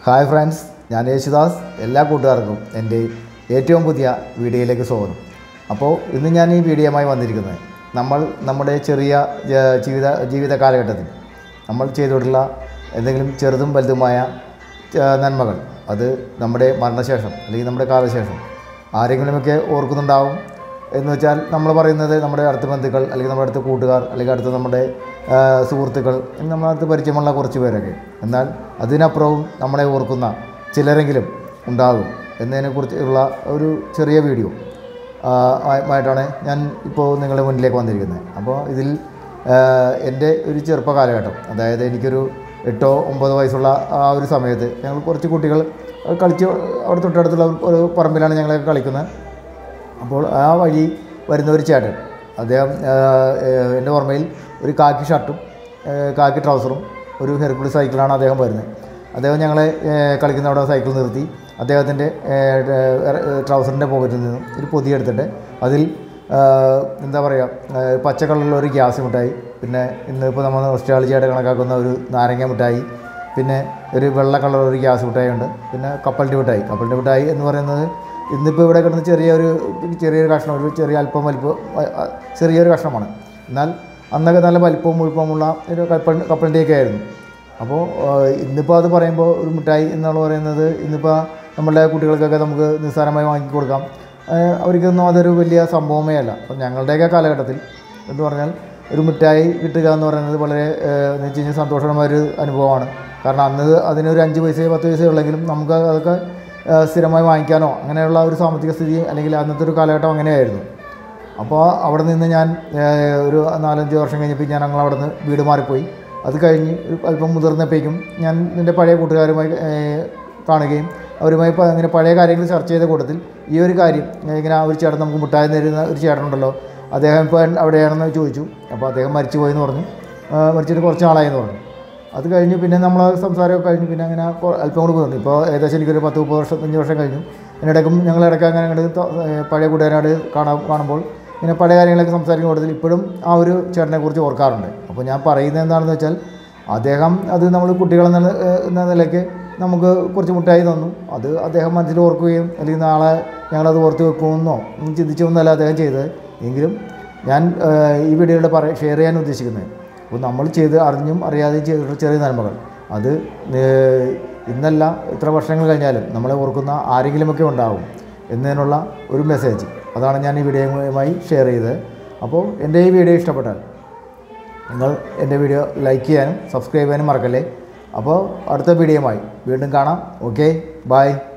hi friends ഞാൻ യേശുദാസ് എല്ലാ കൂട്ടുകാർക്കും എൻ്റെ ഏറ്റവും പുതിയ വീഡിയോയിലേക്ക് സ്വാഗതം അപ്പോൾ ഇന്ന് ഞാൻ ഈ വീഡിയോയുമായി വന്നിരിക്കുന്നത് നമ്മൾ നമ്മുടെ ചെറിയ ജ- ജീവിത ജീവിത കാലഘട്ടത്തിൽ നമ്മൾ ചെയ്തിട്ടുള്ള എന്തെങ്കിലും ചെറുതും വലുതുമായ ച- നന്മകൾ അത് നമ്മുടെ മരണശേഷം അല്ലെങ്കിൽ നമ്മുടെ കാലശേഷം ആരെങ്കിലുമൊക്കെ ഓർക്കുന്നുണ്ടാവും എന്ന് വെച്ചാൽ നമ്മൾ പറയുന്നത് നമ്മുടെ അടുത്ത ബന്ധുക്കൾ അല്ലെങ്കിൽ നമ്മുടെ അടുത്ത കൂട്ടുകാർ അല്ലെങ്കിൽ അടുത്ത നമ്മുടെ ആ, സുഹൃത്തുക്കൾ നമ്മുടെ അടുത്ത് പരിചയമുള്ള കുറച്ച് പേരൊക്കെ എന്നാൽ അതിനപ്പുറവും നമ്മളെ ഓർക്കുന്ന ചിലരെങ്കിലും ഉണ്ടാകും എന്നതിനെക്കുറിച്ച് ഉള്ള ഒരു ചെറിയ വീഡിയോ ആ, ആയി- ആയിട്ടാണ് ഞാൻ ഇപ്പോൾ നിങ്ങളുടെ മുന്നിലേക്ക് വന്നിരിക്കുന്നത് അപ്പോൾ ഇതിൽ ആ, എൻ്റെ ഒരു ചെറുപ്പ കാലഘട്ടം അതായത് എനിക്കൊരു എട്ടോ ഒമ്പതോ വയസ്സുള്ള ആ ഒരു സമയത്ത് ഞങ്ങൾ കുറച്ച് കുട്ടികൾ കളിച്ച് അവിടെ തൊട്ടടുത്തുള്ള ഒരു പറമ്പിലാണ് ഞങ്ങൾ കളിക്കുന്നത് അപ്പോൾ ആ വഴി വരുന്ന ഒരു ചേട്ടൻ അദ്ദേഹം ആ, ഏഹ്, എൻ്റെ ഓർമ്മയിൽ ഒരു കാക്കി ഷർട്ടും ഏഹ്, കാക്കി ട്രൗസറും ഒരു ഹെർക്കുലി സൈക്കിളാണ് അദ്ദേഹം വരുന്നത് അദ്ദേഹം ഞങ്ങളെ ഏഹ്, കളിക്കുന്ന അവിടെ സൈക്കിൾ നിർത്തി അദ്ദേഹത്തിൻ്റെ ട്രൗസറിൻ്റെ പോക്കറ്റിൽ നിന്നും ഒരു പൊതി എടുത്തിട്ട് അതിൽ ആ, എന്താ പറയുക ആ, പച്ച കളറിലുള്ള ഒരു ഗ്യാസ് മിഠായി പിന്നെ ഇന്നിപ്പോൾ നമ്മൾ നൊസ്റ്റാളജിയായിട്ട് കണക്കാക്കുന്ന ഒരു നാരങ്ങ മിഠായി പിന്നെ ഒരു വെള്ള കളർ ഒരു ഗ്യാസ് മിഠായി ഉണ്ട് പിന്നെ കപ്പലിൻ്റെ മിഠായി കപ്പലിൻ്റെ മിഠായി എന്ന് പറയുന്നത് ഇന്നിപ്പോൾ ഇവിടെ കിടന്ന് ചെറിയൊരു ചെറിയൊരു കഷ്ണം ഒരു ചെറിയ അല്പം വലിപ്പം അ- അ- ചെറിയൊരു കഷ്ണമാണ് എന്നാൽ അന്നൊക്കെ നല്ല വലിപ്പവും മുഴുപ്പമുള്ള ഒരു കപ്പൽ കപ്പലിൻ്റെയൊക്കെ ആയിരുന്നു അപ്പോൾ ഇന്നിപ്പോൾ അത് പറയുമ്പോൾ ഒരു മിഠായി എന്നുള്ള പറയുന്നത് ഇന്നിപ്പോൾ നമ്മളുടെ കുട്ടികൾക്കൊക്കെ നമുക്ക് നിസ്സാരമായി വാങ്ങി കൊടുക്കാം ഏഹ് അവർക്കൊന്നും അതൊരു വലിയ സംഭവമേ അല്ല അപ്പം ഞങ്ങളുടെയൊക്കെ കാലഘട്ടത്തിൽ എന്ന് പറഞ്ഞാൽ ഒരു മിഠായി കിട്ടുക എന്ന് പറയുന്നത് വളരെ ഏഹ്, എന്ന് വെച്ച് കഴിഞ്ഞാൽ സന്തോഷകരമായ ഒരു അനുഭവമാണ് കാരണം അന്ന് അതിനൊരു അഞ്ച് പൈസയോ പത്ത് പൈസയോ ഉള്ളെങ്കിലും നമുക്ക് അതൊക്കെ ഏഹ്, സ്ഥിരമായി വാങ്ങിക്കാനോ അങ്ങനെയുള്ള ഒരു സാമ്പത്തിക സ്ഥിതി അല്ലെങ്കിൽ അന്നത്തെ ഒരു കാലഘട്ടം അങ്ങനെയായിരുന്നു അപ്പോൾ അവിടെ നിന്ന് ഞാൻ ഏഹ്, ഒരു നാലഞ്ച് വർഷം കഴിഞ്ഞപ്പോൾ ഞാൻ ഞങ്ങൾ അവിടെ നിന്ന് വീട് മാറിപ്പോയി അത് കഴിഞ്ഞ് ഒരു അല്പം മുതിർന്നപ്പോഴേക്കും ഞാൻ എൻ്റെ പഴയ കൂട്ടുകാരുമായി ഏഹ്, കാണുകയും അവരുമായി ഇപ്പോൾ അങ്ങനെ പഴയ കാര്യങ്ങൾ ചർച്ച ചെയ്ത കൂട്ടത്തിൽ ഈ ഒരു കാര്യം ഏഹ്, ഇങ്ങനെ ആ ഒരു ചേട്ടൻ നമുക്ക് മുട്ടായി തരുന്ന ഒരു ചേട്ടനുണ്ടല്ലോ അദ്ദേഹം ഇപ്പോൾ അവിടെയാണെന്ന് ചോദിച്ചു അപ്പോൾ അദ്ദേഹം മരിച്ചു പോയെന്ന് പറഞ്ഞു ഏഹ്, മരിച്ചിട്ട് കുറച്ച് നാളായെന്ന് പറഞ്ഞു അത് കഴിഞ്ഞ് പിന്നെ നമ്മൾ സംസാരമൊക്കെ കഴിഞ്ഞ് പിന്നെ അങ്ങനെ കൊ- അല്പം കൂടി പോകുന്നു ഇപ്പോൾ ഏകദേശം എനിക്കൊരു പത്ത് മുപ്പത് വർഷം അഞ്ച് വർഷം കഴിഞ്ഞു അതിനിടയ്ക്കും ഞങ്ങൾ ഇടയ്ക്ക് അങ്ങനെ അങ്ങോട്ട് ത- ഏഹ് പഴയ കൂട്ടുകാരോട് കാണാൻ കാണുമ്പോൾ ഇങ്ങനെ പഴയ കാര്യങ്ങളൊക്കെ സംസാരിക്കുന്ന കൂട്ടത്തിൽ ഇപ്പോഴും ആ ഒരു ചേട്ടനെ കുറിച്ച് ഓർക്കാറുണ്ട് അപ്പോൾ ഞാൻ പറയുന്നത് എന്താണെന്ന് വെച്ചാൽ അദ്ദേഹം അത് നമ്മൾ കുട്ടികളെന്ന ഏഹ് എന്ന നിലയ്ക്ക് നമുക്ക് കുറച്ച് മുട്ടായി തന്നു അത് അദ്ദേഹം മനസ്സിൽ ഓർക്കുകയും അല്ലെങ്കിൽ നാളെ ഞങ്ങളത് ഓർത്ത് വെക്കുമെന്നോ ഒന്നും ചിന്തിച്ചൊന്നുമല്ല അദ്ദേഹം ചെയ്തത് എങ്കിലും ഞാൻ ഏഹ് ഈ വീഡിയോയുടെ പറ ഷെയർ ചെയ്യാൻ ഉദ്ദേശിക്കുന്നത് അപ്പോൾ നമ്മൾ ചെയ്ത് അറിഞ്ഞും അറിയാതെയും ചെയ്തിട്ടുള്ള ചെറിയ നന്മകൾ അത് ഏഹ് ഇന്നല്ല ഇത്ര വർഷങ്ങൾ കഴിഞ്ഞാലും നമ്മളെ ഓർക്കുന്ന ആരെങ്കിലുമൊക്കെ ഉണ്ടാവും എന്നതിനുള്ള ഒരു മെസ്സേജ് അതാണ് ഞാൻ ഈ വീഡിയോയുമായി ഷെയർ ചെയ്തത് അപ്പോൾ എൻ്റെ ഈ വീഡിയോ ഇഷ്ടപ്പെട്ടാൽ നിങ്ങൾ എൻ്റെ വീഡിയോ ലൈക്ക് ചെയ്യാനും സബ്സ്ക്രൈബ് ചെയ്യാനും മറക്കല്ലേ അപ്പോൾ അടുത്ത വീഡിയോയുമായി വീണ്ടും കാണാം ഓക്കെ ബൈ